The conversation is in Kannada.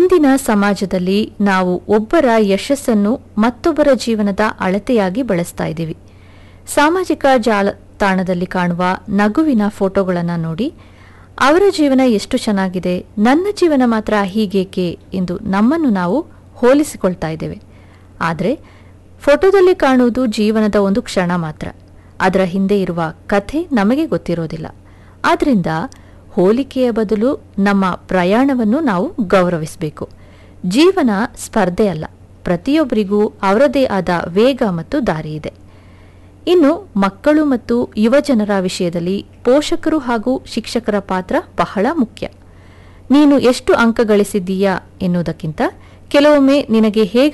ಇಂದಿನ ಸಮಾಜದಲ್ಲಿ ನಾವು ಒಬ್ಬರ ಯಶಸ್ಸನ್ನು ಮತ್ತೊಬ್ಬರ ಜೀವನದ ಅಳತೆಯಾಗಿ ಬಳಸ್ತಾ ಇದ್ದೀವಿ ಸಾಮಾಜಿಕ ಜಾಲತಾಣದಲ್ಲಿ ಕಾಣುವ ನಗುವಿನ ಫೋಟೋಗಳನ್ನು ನೋಡಿ ಅವರ ಜೀವನ ಎಷ್ಟು ಚೆನ್ನಾಗಿದೆ ನನ್ನ ಜೀವನ ಮಾತ್ರ ಹೀಗೇಕೆ ಎಂದು ನಮ್ಮನ್ನು ನಾವು ಹೋಲಿಸಿಕೊಳ್ತಾ ಇದ್ದೇವೆ ಆದರೆ ಫೋಟೋದಲ್ಲಿ ಕಾಣುವುದು ಜೀವನದ ಒಂದು ಕ್ಷಣ ಮಾತ್ರ ಅದರ ಹಿಂದೆ ಇರುವ ಕಥೆ ನಮಗೆ ಗೊತ್ತಿರೋದಿಲ್ಲ ಆದ್ರಿಂದ ಹೋಲಿಕೆಯ ಬದಲು ನಮ್ಮ ಪ್ರಯಾಣವನ್ನು ನಾವು ಗೌರವಿಸಬೇಕು ಜೀವನ ಸ್ಪರ್ಧೆ ಅಲ್ಲ ಪ್ರತಿಯೊಬ್ಬರಿಗೂ ಅವರದೇ ಆದ ವೇಗ ಮತ್ತು ದಾರಿ ಇದೆ ಇನ್ನು ಮಕ್ಕಳು ಮತ್ತು ಯುವಜನರ ವಿಷಯದಲ್ಲಿ ಪೋಷಕರು ಹಾಗೂ ಶಿಕ್ಷಕರ ಪಾತ್ರ ಬಹಳ ಮುಖ್ಯ ನೀನು ಎಷ್ಟು ಅಂಕ ಗಳಿಸಿದ್ದೀಯಾ ಎನ್ನುವುದಕ್ಕಿಂತ ಕೆಲವೊಮ್ಮೆ ನಿನಗೆ ಹೇಗೆ